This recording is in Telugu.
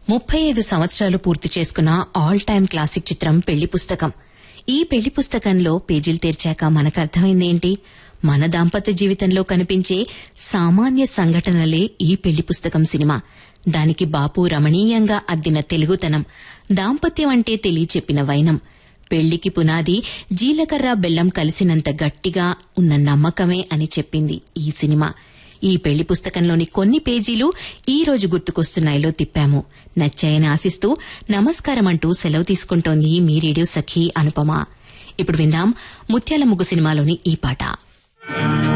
ముప్పై ఐదు సంవత్సరాలు పూర్తి చేసుకున్న ఆల్ టైమ్ క్లాసిక్ చిత్రం పెళ్లి పుస్తకం ఈ పెళ్లి పుస్తకంలో పేజీలు తెరిచాక మనకు అర్థమైందేంటి మన దాంపత్య జీవితంలో కనిపించే సామాన్య సంఘటనలే ఈ పెళ్లి పుస్తకం సినిమా దానికి బాపు రమణీయంగా అద్దిన తెలుగుతనం దాంపత్యం అంటే తెలియచెప్పిన వైనం పెళ్లికి పునాది జీలకర్ర బెల్లం కలిసినంత గట్టిగా ఉన్న నమ్మకమే అని చెప్పింది ఈ సినిమా ఈ పెళ్లి పుస్తకంలోని కొన్ని పేజీలు ఈ రోజు గుర్తుకొస్తున్నాయిలో తిప్పాము నచ్చాయని ఆశిస్తూ నమస్కారం అంటూ సెలవు తీసుకుంటోంది మీ రేడియో సఖీ అనుపమ ఇప్పుడు విందాం ముత్యాల ముగ్గు సినిమాలోని ఈ పాట